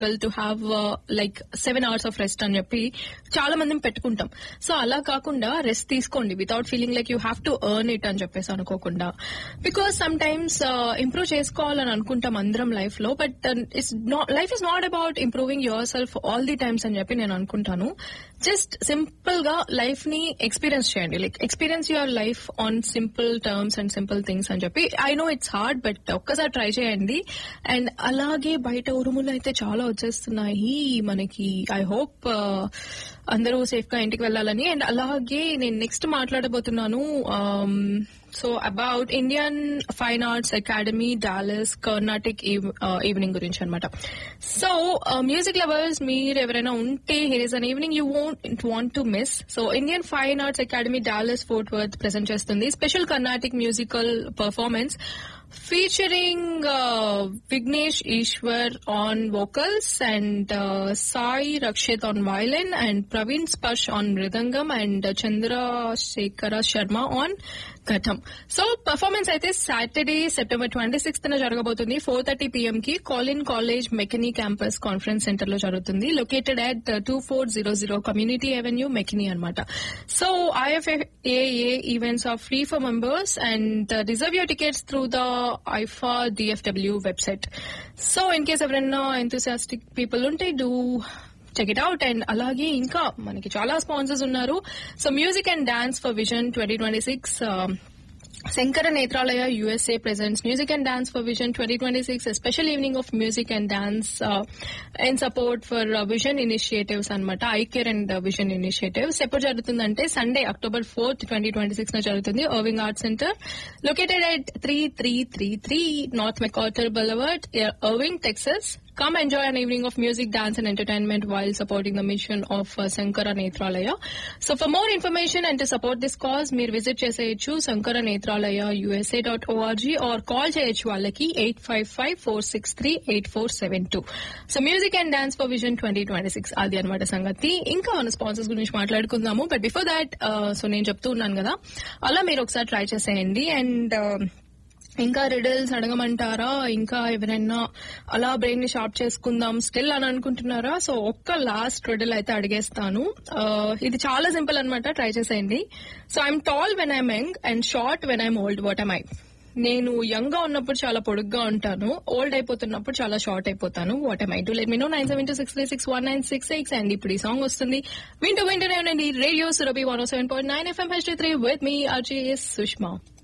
To have like seven hours of rest అని చెప్పి చాలా మందిని పెట్టుకుంటాం సో అలా కాకుండా రెస్ట్ తీసుకోండి without feeling like you have to earn it అని చెప్పేసి అనుకోకుండా బికాస్ సమ్ టైమ్స్ ఇంప్రూవ్ చేసుకోవాలని అనుకుంటాం అందరం లైఫ్ లో but it's life is not about improving yourself all the times అని చెప్పి నేను అనుకుంటాను జస్ట్ సింపుల్ గా లైఫ్ ని ఎక్స్పీరియన్స్ చేయండి like experience your life on simple terms and simple things అని చెప్పి I know it's hard but ఒక్కసారి ట్రై చేయండి అండ్ అలాగే బయట ఉరుములు అయితే చాలా వచ్చేస్తున్నాయి మనకి ఐ హోప్ అందరూ సేఫ్ గా ఇంటికి వెళ్ళాలని అండ్ అలాగే నేను నెక్స్ట్ మాట్లాడబోతున్నాను so about Indian fine arts academy Dallas Carnatic evening గురించి అనమాట సో మ్యూజిక్ లవర్స్ మీరు ఎవరైనా ఉంటే here is an evening you won't want to miss so Indian fine arts academy Dallas Fort Worth present చేస్తుంది special Carnatic musical performance featuring uh, Vignesh Ishwar on vocals and uh, Sai Rakshit on violin and Praveen Spash on mridangam and uh, Chandra Shekhara Sharma on ghatam so performance అయితే Saturday September twenty sixth జరగబోతుంది four thirty PM కి Collin college McKinney campus conference center లో జరుగుతుంది located at two four zero zero community avenue McKinney అనమాట so IFAA events are free for members and reserve your tickets through the IFAA DFW website so in case ఎవరైనా enthusiastic people ఉంటే do check it out and అలాగే ఇంకా మనకి చాలా sponsors ఉన్నారు so music and dance for vision twenty twenty six Sankara Netralaya USA presents music and dance for vision twenty twenty six special evening of music and dance and support for vision initiatives అనమాట eyecare and vision initiatives ఎప్పుడు జరుగుతుందంటే Sunday October fourth twenty twenty six లో జరుగుతుంది Irving art center located at three three three three north MacArthur boulevard Irving Texas Come enjoy an evening of music, dance and entertainment while supporting the mission of uh, Sankara Netralaya. So for more information and to support this cause, మీరు visit చేసేయచ్చు Sankara Netralaya USA.org or call చేయొచ్చు వాళ్ళకి eight five five four six three eight four seven two so music and dance for vision twenty twenty six అది అనమాట సంగతి ఇంకా మన sponsors గురించి మాట్లాడుకుందాము బట్ బిఫోర్ దాట్ సో నేను చెప్తూ ఉన్నాను కదా అలా మీరు ఒకసారి ట్రై చేసేయండి అండ్ ఇంకా రిడల్స్ అడగమంటారా ఇంకా ఎవరైనా అలా బ్రెయిన్ ని షార్ప్ చేసుకుందాం స్టిల్ అని అనుకుంటున్నారా సో ఒక్క లాస్ట్ రిడల్ అయితే అడిగేస్తాను ఇది చాలా సింపుల్ అనమాట ట్రై చేసేయండి so I'm tall when I'm young and short when I'm old what I'm I నేను యంగ్ గా ఉన్నప్పుడు చాలా పొడుగ్గా ఉంటాను ఓల్డ్ అయిపోతున్నప్పుడు చాలా షార్ట్ అయిపోతాను what I to let me know nine seven two six three six one nine six six and ఇప్పుడు ఈ సాంగ్ వస్తుంది వింటూ వింటూనే ఉండండి radio Surabhi one seven point nine FM H three with me RJs Sushma